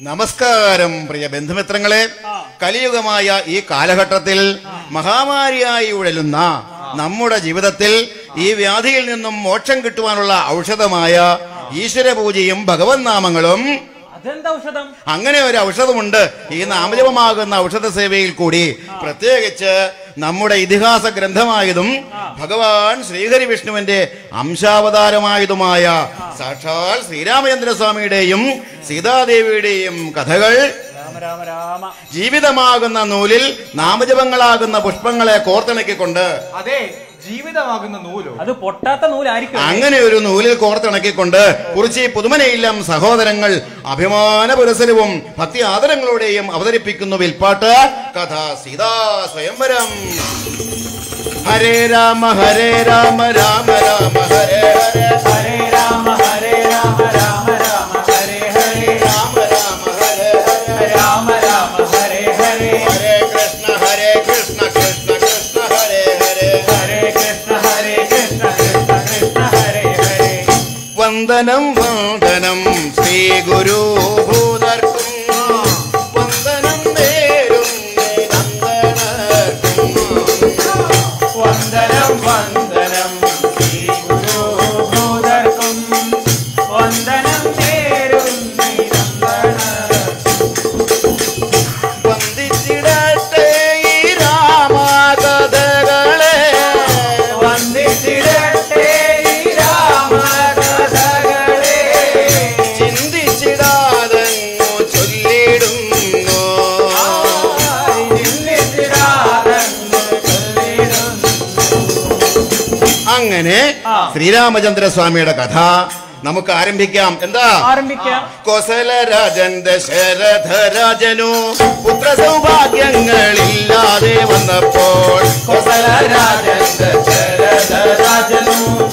നമസ്കാരം പ്രിയ ബന്ധുമിത്രങ്ങളെ കലിയുഗമായ ഈ കാലഘട്ടത്തിൽ മഹാമാരിയായി ഉഴലുന്ന നമ്മുടെ ജീവിതത്തിൽ ഈ വ്യാധിയിൽ നിന്നും മോക്ഷം കിട്ടുവാനുള്ള ഔഷധമായ ഈശ്വര പൂജയും ഭഗവത് നാമങ്ങളും അതെന്താ ഔഷധം അങ്ങനെ ഒരു ഔഷധമുണ്ട് ഈ നാമജപമാകുന്ന ഔഷധ സേവയിൽ കൂടി പ്രത്യേകിച്ച് നമ്മുടെ ഇതിഹാസ ഗ്രന്ഥമായതും ഭഗവാൻ ശ്രീഹരി വിഷ്ണുവിന്റെ അംശാവതാരമായതുമായ സാക്ഷാൽ ശ്രീരാമചന്ദ്ര സ്വാമിയുടെയും സീതാദേവിയുടെയും കഥകൾ രാമ രാമ രാമ ജീവിതമാകുന്ന നൂലിൽ നാമജപങ്ങളാകുന്ന പുഷ്പങ്ങളെ കോർത്തിണക്കിക്കൊണ്ട് അതെ ജീവിതമാകുന്ന നൂലോ അത് പൊട്ടാത്ത നൂലായിരിക്കും അങ്ങനെ ഒരു നൂലിൽ കോർത്തിണക്കിക്കൊണ്ട് കുറിച്ച് പുതുമനയില്ലം സഹോദരങ്ങൾ അഭിമാന പുരസരവും ഭക്തി ആദരങ്ങളോടെയും അവതരിപ്പിക്കുന്നു വിൽപ്പാട്ട് കഥ സീതാ സ്വയംവരം ഹരേ രാമ ഹരേ രാമ രാമ രാമ ഹരേ ഹരേ ഹരേ രാമ ഹരേ രാമ രാമ രാമ ഹരേ ഹരേ രാമ രാമ ഹരേ ഹരേ രാമ രാമ ഹരേ ഹരേ ഹരേ കൃഷ്ണ ഹരേ കൃഷ്ണ കൃഷ്ണ കൃഷ്ണ ഹരേ ഹരേ ഹരേ കൃഷ്ണ ഹരേ കൃഷ്ണ കൃഷ്ണ കൃഷ്ണ ഹരേ ഹരേ വന്ദനം വന്ദനം ശ്രീ ഗുരു ഭൂതർക്കും വന്ദനം നേരും നന്ദനർക്കും വന്ദനം വന്ദനം ശ്രീ ഗുരു ഭൂതർക്കും വന്ദനം നേരും വന്ദിച്ചിടട്ടെ ഈ രാമകഥകളെ വന്ദിച്ചിടട്ടെ ഈ രാമകഥകളെ ചിന്തിച്ചിടാതെങ്ങു ചൊല്ലിടുന്നു അങ്ങനെ ആ. ശ്രീരാമചന്ദ്ര സ്വാമിയുടെ കഥ നമുക്ക് ആരംഭിക്കാം എന്താ ആരംഭിക്കാം കോസലരാജൻ ദശരഥരാജനു പുത്ര സൗഭാഗ്യങ്ങളില്ലാതെ വന്നപ്പോൾ കോസലരാജൻ ദശരഥരാജനു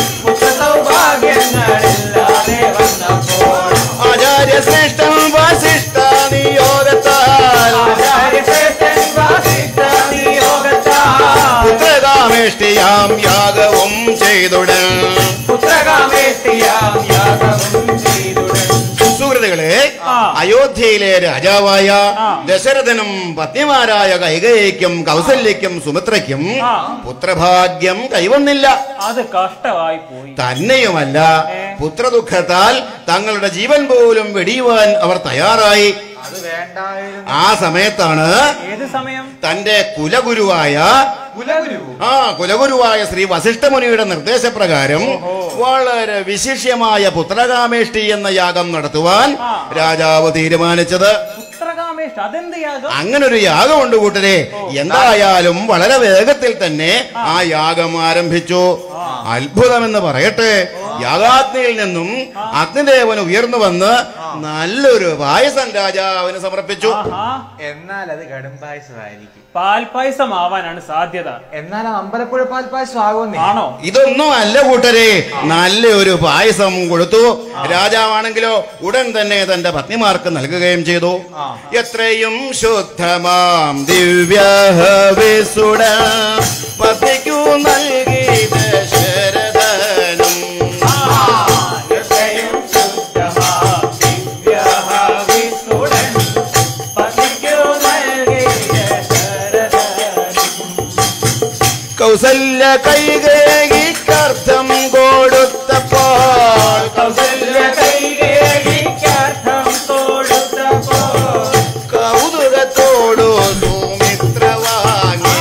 പുത്രസൗഭാഗ്യങ്ങളില്ലാതെ വന്നപ്പോൾ ആചാര്യശ്രേഷ്ഠൻ വസിഷ്ഠ നിയോഗത്താൽ ആചാര്യശ്രേഷ്ഠൻ വാസിഷ്ഠ നിയോഗത്താൽ പുത്രകാമേഷ്ടിയാം യാഗവും ചെയ്തുടൻ പുത്രകാമേഷ്ടിയാം യാഗവും ചെയ്തുടൻ സുഹൃത്തുക്കളെ ആ. അയോധ്യയിലെ രാജാവായ ആ. ദശരഥനും പത്നിമാരായ കൈകേയിക്കും കൗസല്യയ്ക്കും സുമിത്രയ്ക്കും ആ. പുത്രഭാഗ്യം കൈവന്നില്ല അത് കഷ്ടമായി പോയി തന്നെയുമല്ല ഏ? പുത്രദുഃഖത്താൽ തങ്ങളുടെ ജീവൻ പോലും വെടിയുവാൻ അവർ തയ്യാറായി അത് വേണ്ടായിരുന്നു ആ സമയത്താണ് ഏത് സമയം തന്റെ കുലഗുരുവായ കുലഗുരു ആ കുലഗുരുവായ ശ്രീ വസിഷ്ഠമുനിയുടെ നിർദ്ദേശപ്രകാരം വളരെ വിശിഷ്യമായ പുത്രകാമേഷ്ടി എന്ന യാഗം നടത്തുവാൻ ആ. രാജാവ് തീരുമാനിച്ചത് പുത്രകാമേഷ് അതെന്ത് യാഗം അങ്ങനൊരു യാഗമുണ്ട് കൂട്ടരെ എന്തായാലും വളരെ വേഗത്തിൽ തന്നെ ആ യാഗം ആരംഭിച്ചു അത്ഭുതമെന്ന് പറയട്ടെ യാഗാഗ്നിയിൽ നിന്നും അഗ്നിദേവൻ ഉയർന്നു വന്ന് നല്ലൊരു പായസം രാജാവിന് സമർപ്പിച്ചു ആഹാ എന്നാൽ അത് കടും പായസമായിരിക്കും പാൽപായസമാവാനാണ് സാധ്യത എന്നാൽ ആ അമ്പലപ്പുഴ പാൽ പായസം ആകുമെന്നേ ആണോ ഇതൊന്നും അല്ല കൂട്ടരെ നല്ലൊരു പായസം കൊടുത്തു രാജാവാണെങ്കിലോ ഉടൻ തന്നെ തന്റെ പത്നിമാർക്ക് നൽകുകയും ചെയ്തു ആ. എത്രയും ശുദ്ധമാം ദിവ്യഹവിസുട പതിക്കു നൽകി ദശരഥനും എത്രയും ശുദ്ധമാം ദിവ്യഹവിസുടൻ പതിക്കു നൽകിയ ശരദനും. കൗസല്യ കൈകേകിക്കർത്ഥം കൊടുത്തപ്പോൾ കൗസല്യ കൈകേയിക്കർത്ഥം കൊടുത്തപ്പോൾ കൗതുകത്തോടു സുമിത്ര വാങ്ങി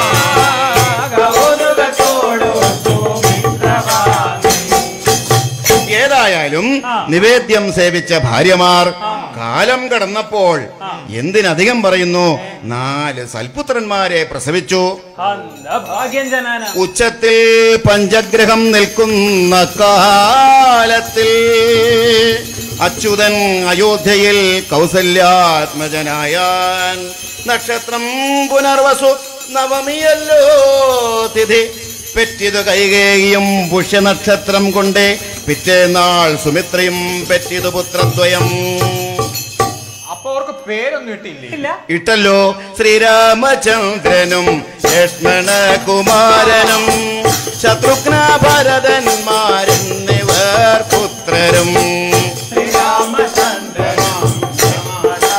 കൗതുകത്തോടു സുമിത്രവാണി. ഏതായാലും ആ. നിവേദ്യം സേവിച്ച ഭാര്യമാർ കാലം കടന്നപ്പോൾ എന്തിനധികം പറയുന്നു നാല് സൽപുത്രന്മാരെ പ്രസവിച്ചു അന്ത ഭാഗ്യം ജനാന ഉച്ചത്തിൽ പഞ്ചഗ്രഹം നിൽക്കുന്ന കാലത്തിൽ അച്യുതൻ അയോധ്യയിൽ കൗസല്യാത്മജനായാൻ നക്ഷത്രം പുനർവസു നവമിയല്ലോ തിഥി പെറ്റിതു കൈകേയും പുഷ്യനക്ഷത്രം കൊണ്ട് പിറ്റേന്നാൾ സുമിത്രയും പെറ്റിതു പുത്രദ്വയം അപ്പൊ അവർക്ക് പേരൊന്നും ഇട്ടില്ലേ ഇല്ല ഇട്ടല്ലോ ശ്രീരാമചന്ദ്രനും ലക്ഷ്മണകുമാരനും ശത്രുഘ്ന ഭരതന്മാരെന്നിവർ പുത്രരും ശ്രീരാമചന്ദ്രനും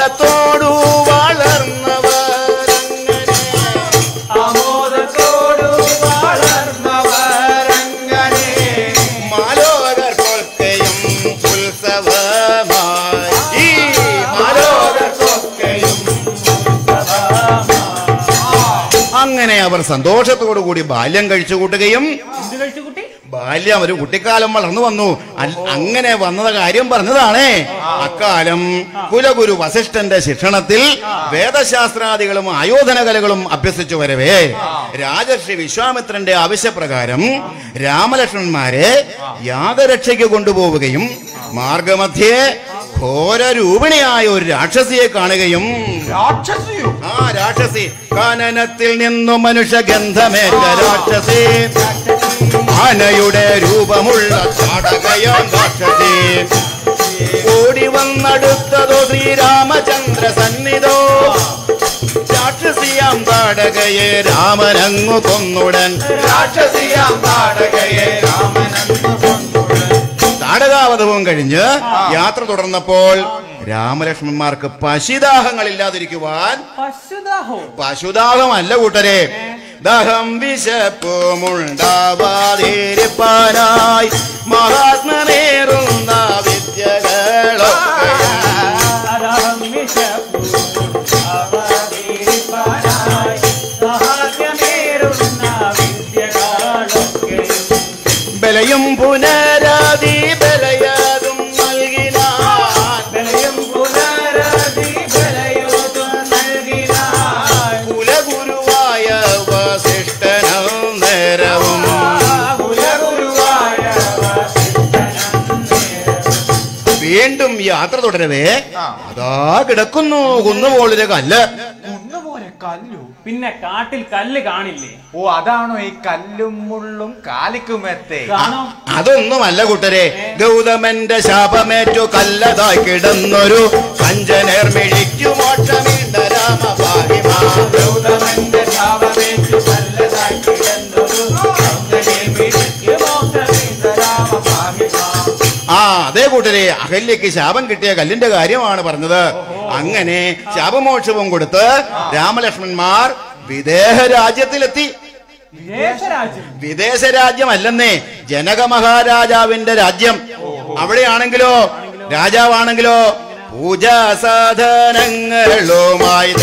ആമോദത്തോടു വളർന്നവരങ്ങനെ ആമോദത്തോടു വളർന്നവരങ്ങനെ മാലോകർക്കൊക്കെയും ഉത്സവമായി ഈ മാലോകർക്കൊക്കെയും അങ്ങനെ അവർ സന്തോഷത്തോടു കൂടി ബാല്യം കഴിച്ചു കൂട്ടുകയും എന്ത് കഴിച്ചു കുട്ടി ബാല്യം ഒരു കുട്ടിക്കാലം വളർന്നു വന്നു അൽ- അങ്ങനെ വന്നത് കാര്യം പറഞ്ഞതാണേ അക്കാലം കുലഗുരു വസിഷ്ഠന്റെ ശിക്ഷണത്തിൽ വേദശാസ്ത്രാദികളും ആയോധന കലകളും അഭ്യസിച്ചു വരവേ രാജർഷി വിശ്വാമിത്രന്റെ ആവശ്യപ്രകാരം രാമലക്ഷ്മണന്മാരെ യാഗരക്ഷയ്ക്ക് കൊണ്ടുപോവുകയും മാർഗമധ്യേ ഘോരരൂപിണിയായ ഒരു രാക്ഷസിയെ കാണുകയും രാക്ഷസിയോ ആ രാക്ഷസി കാനനത്തിൽ നിന്നു മനുഷ്യഗന്ധമേറ്റ രാക്ഷസി ആനയുടെ രൂപമുള്ള ചാടകയാം രാക്ഷസി ഓടി വന്നടുത്തതോ ശ്രീരാമചന്ദ്ര സന്നിധോ രാക്ഷസിയാം താടകയെ രാമനങ്ങു കൊന്നുടൻ രാക്ഷസിയാം താടകയെ രാമനെന്ന് കൊന്നുടൻ. താടകാവധവും കഴിഞ്ഞ് യാത്ര തുടർന്നപ്പോൾ രാമലക്ഷ്മണന്മാർക്ക് പശിദാഹങ്ങളില്ലാതിരിക്കുവാൻ പശുദാഹോ പശുദാഹമല്ല കൂട്ടരെ ദഹം വിശപ്പുമുണ്ടാവാതിരിപ്പാനായി മഹാത്മനേറുന്ന വിദ്യകളൊക്കെ അരഹം വിശപ്പു അവതരിപ്പാനായി സഹായമേറുന്ന വിദ്യകളൊക്കെ ബലയും പുനരാതി ബലയതും നൽകിനാൻ ബലയും പുനരതി ബലയോതും നൽകിനാൻ കുലഗുരുവായ വസിഷ്ഠനം നേരവും കുലഗുരുവായ വീണ്ടും യാത്ര തുടരവേ അതാ കിടക്കുന്നു കുന്നുപോളൊരു കല്ല് കുന്നുപോലെ കല്ലു പിന്നെ കാട്ടിൽ കല്ല് കാണില്ലേ ഓ അതാണോ ഈ കല്ലും മുള്ളും കാലിക്കുമെത്തെ കാണോ അതൊന്നുമല്ല കൂട്ടരെ ഗൗതമന്റെ ശാപമേറ്റു കല്ലതായി കിടന്നൊരു കഞ്ചനേർ മിഴിക്കു മോക്ഷമീണ്ട രാമപാഹിമാ ഗൗതമന്റെ ശാപമേറ്റു നല്ലതായി കിടന്നൊരു കഞ്ചനെ പിടിക്ക് മോക്ഷമീന്ദ രാമപാഹിമാ. ആ അതേ കൂട്ടരെ അഹല്യക്ക് ശാപം കിട്ടിയ കല്ലിന്റെ കാര്യമാണ് പറഞ്ഞത് അങ്ങനെ ശാപമോക്ഷവും കൊടുത്ത് രാമലക്ഷ്മണന്മാർ വിദേഹ രാജ്യത്തിലെത്തി വിദേശരാജ്യം വിദേശ രാജ്യമല്ലെന്നേ ജനക മഹാരാജാവിന്റെ രാജ്യം അവിടെയാണെങ്കിലോ രാജാവാണെങ്കിലോ പൂജാ സാധനങ്ങളുമായി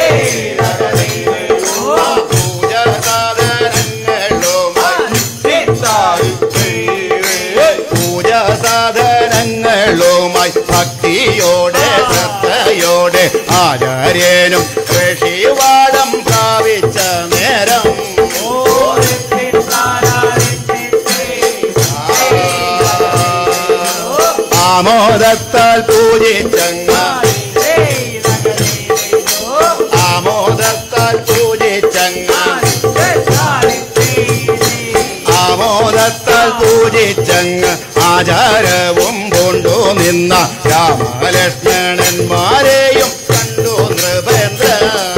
പൂജാ സാധനങ്ങളുമായി പൂജാ സാധനങ്ങളുമായി ഭക്തിയോടെ ശ്രദ്ധയോടെ ആചാര്യനും ഋഷിവാദം പ്രാപിച്ച നേരം ആമോദത്താൽ പൂജിച്ചങ്ങ ആമോദത്താൽ പൂജിച്ചങ്ങ ആമോദത്താൽ പൂജിച്ചങ്ങ് ആചാരവും കൊണ്ടു നിന്ന രാമലക്ഷ്മണന്മാരെയും കണ്ടു നൃപേന്ദ്ര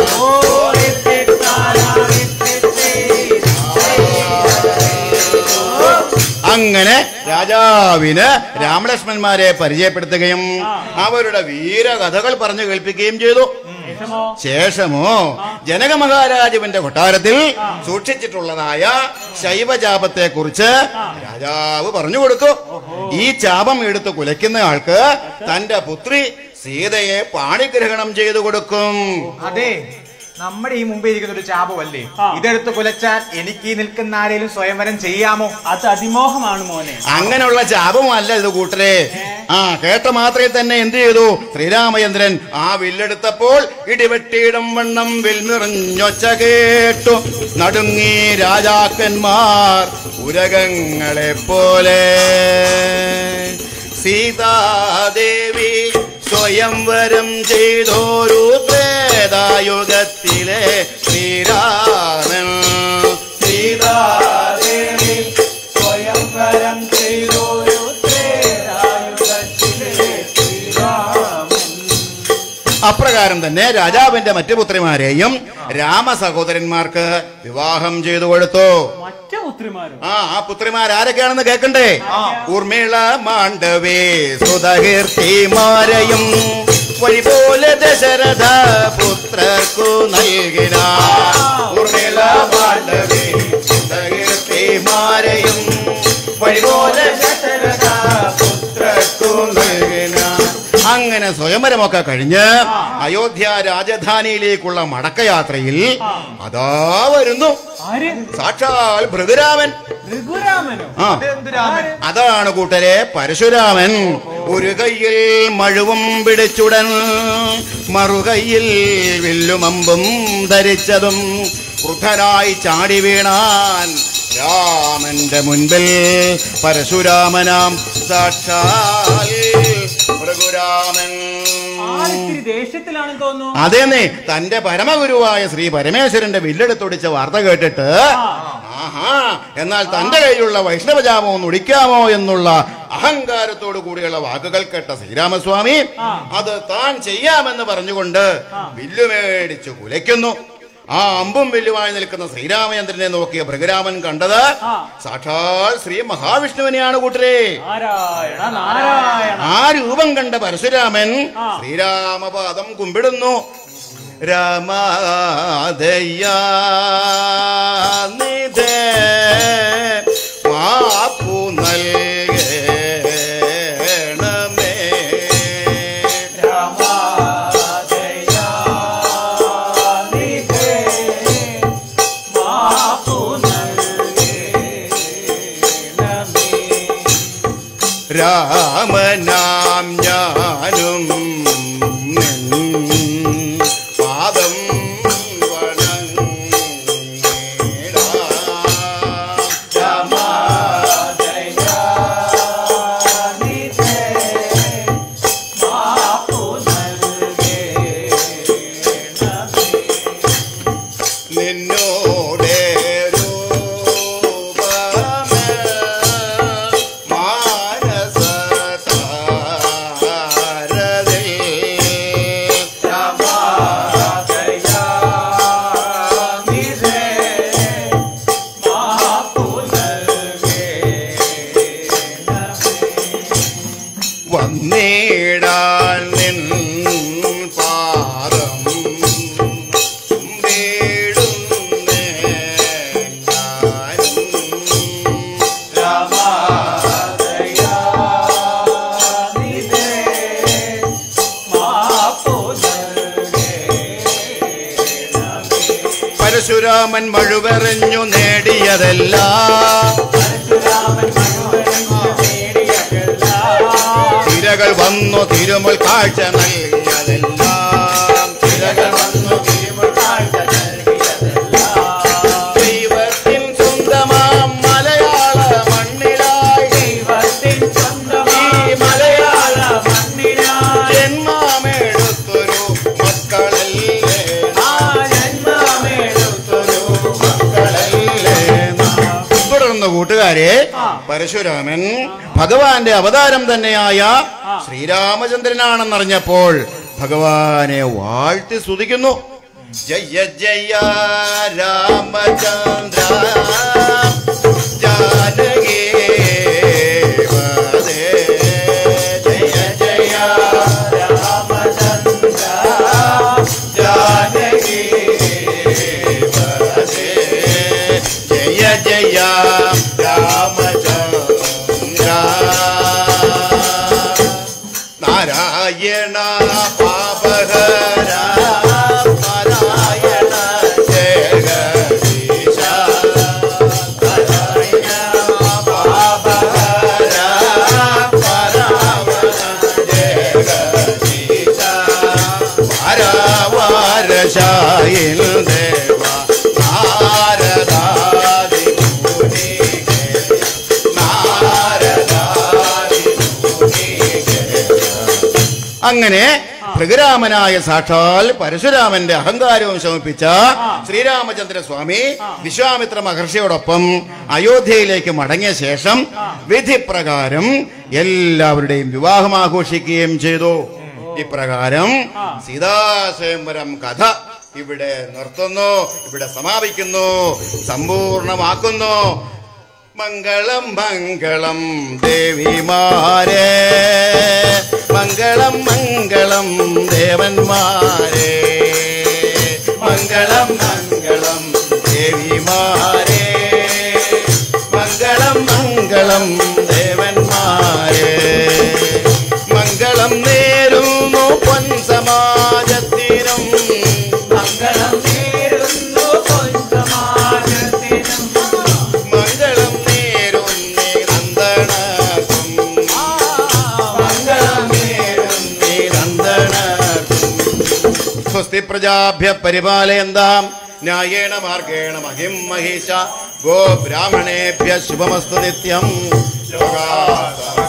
അങ്ങനെ രാജാവിന് രാമലക്ഷ്മണന്മാരെ പരിചയപ്പെടുത്തുകയും അവരുടെ വീരകഥകൾ പറഞ്ഞു കേൾപ്പിക്കുകയും ചെയ്തു വിഷമോ ശേഷമോ ജനക മഹാരാജുവിന്റെ കൊട്ടാരത്തിൽ സൂക്ഷിച്ചിട്ടുള്ളതായ ശൈവചാപത്തെ കുറിച്ച് രാജാവ് പറഞ്ഞു കൊടുത്തു ഈ ചാപം എടുത്ത് കുലയ്ക്കുന്ന ആൾക്ക് തന്റെ പുത്രി സീതയെ പാണിഗ്രഹണം ചെയ്തു കൊടുക്കും അതെ നമ്മുടെ ഈ മുമ്പേ ഇരിക്കുന്ന ഒരു ചാപമല്ലേ ആ. ഇതെടുത്ത് കുലച്ചാൽ എനിക്ക് ഈ നിൽക്കുന്ന ആരെങ്കിലും സ്വയംവരം ചെയ്യാമോ അത് അതിമോഹമാണ് മോനെ അങ്ങനെയുള്ള ചാപമല്ല ഇത് കൂട്ടരെ ആ കേട്ട മാത്രമേ തന്നെ എന്ത് ചെയ്തു ശ്രീരാമചന്ദ്രൻ ആ വില്ലെടുത്തപ്പോൾ ഇടിവെട്ടിയിടം വണ്ണം വിൽനിറഞ്ഞൊച്ച കേട്ടു നടുങ്ങി രാജാക്കന്മാർ ഉരകങ്ങളെ പോലെ സീതാദേവി സ്വയംവരം ചെയ്തോരു ത്രേതായുഗത്തിലെ ശ്രീരാമൻ സീതാദേവി സ്വയംവരം ചെയ്തൊരു ത്രേതായുഗത്തിലെ ശ്രീരാമൻ. അപ്രകാരം തന്നെ രാജാവിന്റെ മറ്റു പുത്രിമാരെയും രാമ സഹോദരന്മാർക്ക് വിവാഹം ചെയ്തു കൊടുത്തു മറ്റു പുത്രിമാരും ആ ആ പുത്രിമാർ ആരൊക്കെയാണെന്ന് കേൾക്കണ്ടേ ഊർമിള മാണ്ഡവേ സുതകീർത്തിമാരെയും വഴി പോലെ ദശരഥ പുത്രർക്കു നൽകിന ഉർമിള പാണ്ഡവേ കീർത്തിമാരെയും വഴി പോലെ ദശരഥ പുത്രർക്കു നൽകിന അങ്ങനെ സ്വയംവരമൊക്കെ കഴിഞ്ഞ് അയോധ്യ രാജധാനിയിലേക്കുള്ള മടക്കയാത്രയിൽ അതാ വരുന്നു ആര് സാക്ഷാൽ ഭൃഗുരാമൻ രഘുരാമനോ ആ അതെന്ത് രാമൻ അതാണ് കൂട്ടരെ പരശുരാമൻ ഒരു കയ്യിൽ മഴുവും പിടിച്ചുടൻ മറുകൈയിൽ വില്ലുമമ്പും ധരിച്ചതും വൃദ്ധനായി ചാടി വീണാൻ രാമന്റെ മുൻപിൽ പരശുരാമനാം സാക്ഷാൽ ഭൃഗുരാമൻ ആളിത്തിരി ദേഷ്യത്തിലാണെന്ന് തോന്നുന്നു അതേന്നെ തന്റെ പരമഗുരുവായ ശ്രീ പരമേശ്വരന്റെ വില്ലെടുത്തൊടിച്ച വാർത്ത കേട്ടിട്ട് ആഹാ എന്നാൽ തന്റെ കയ്യിലുള്ള വൈഷ്ണവജാമോ ഒന്ന് ഒടിക്കാമോ എന്നുള്ള അഹങ്കാരത്തോടു കൂടിയുള്ള വാക്കുകൾ കേട്ട ശ്രീരാമസ്വാമി അത് താൻ ചെയ്യാമെന്ന് പറഞ്ഞുകൊണ്ട് വില്ലുമേടിച്ചു കുലയ്ക്കുന്നു ആ അമ്പും വില്ലുമായി നിൽക്കുന്ന ശ്രീരാമചന്ദ്രനെ നോക്കിയ ഭൃഗരാമൻ കണ്ടത് സാക്ഷാൽ ശ്രീ മഹാവിഷ്ണുവിനെയാണ് കൂട്ടരെ നാരായണ നാരായണ ആ രൂപം കണ്ട പരശുരാമൻ ശ്രീരാമപാദം കുമ്പിടുന്നു രാമാദയ്യാനിധേ മാപ്പു നൽകണമേ രാമനാം ഞാനും നിൻ പാദം വണങ്ങിടാം. നിന്നോടെ രൂപമേ മാനസതാരതിൽ വന്നേടാൻ നിൻ പാദം വീടുന്നേ ഞാനും പരശുരാമൻ മഴുവെറിഞ്ഞു നേടിയതല്ല തിരകൾ വന്നു തിരുമുൽ കാഴ്ച നൽകിയതെല്ലാം തിരകൾ വന്നു തിരുമുൽ കാഴ്ച നൽകിയതെല്ലാം ദൈവത്തിൻ സ്വന്തമാം മലയാള മണ്ണിലായി ഈ മലയാള ജന്മമെടുത്തൊരു മക്കളല്ലേ തുടർന്ന് കൂട്ടുകാരെ പരശുരാമൻ ഭഗവാന്റെ അവതാരം തന്നെയായ ശ്രീരാമചന്ദ്രനാണെന്നറിഞ്ഞപ്പോൾ ഭഗവാനെ വാഴ്ത്തി സ്തുതിക്കുന്നു ജയ ജയ രാമചന്ദ്ര ജാനകി വദേ. ജയ ജയ രാമചന്ദ്ര ജാനകി വദേ. ജയ ജയ രാമചന്ദ്ര നാരായണ പാപഹര നാരായണ ജഗദീശ നാരായണ പാപഹര പരാവര ജഗദീശ പരവാരശായിൽ ദേവ നാരദാദി മുനികേ നാരദാദി മുനികേ അങ്ങനെ ഭൃഗരാമനായ സാക്ഷാൽ പരശുരാമന്റെ അഹങ്കാരവും ശമിപ്പിച്ച ശ്രീരാമചന്ദ്ര സ്വാമി വിശ്വാമിത്ര മഹർഷിയോടൊപ്പം അയോധ്യയിലേക്ക് മടങ്ങിയ ശേഷം വിധിപ്രകാരം എല്ലാവരുടെയും വിവാഹം ആഘോഷിക്കുകയും ചെയ്തു ഇപ്രകാരം സീതാസ്വയംവരം കഥ ഇവിടെ നിർത്തുന്നു ഇവിടെ സമാപിക്കുന്നു സമ്പൂർണമാക്കുന്നു മംഗളം മംഗളം ദേവിമാരെ മംഗളം മംഗളം സ്വസ്തി പ്രജാഭ്യ പരിപാലയന്താം ന്യായേണ മാർഗേണ മഹിം മഹേശ ഗോ ബ്രാഹ്മണേഭ്യ ശുഭമസ്തു നിത്യം ലോകാ സമസ്ത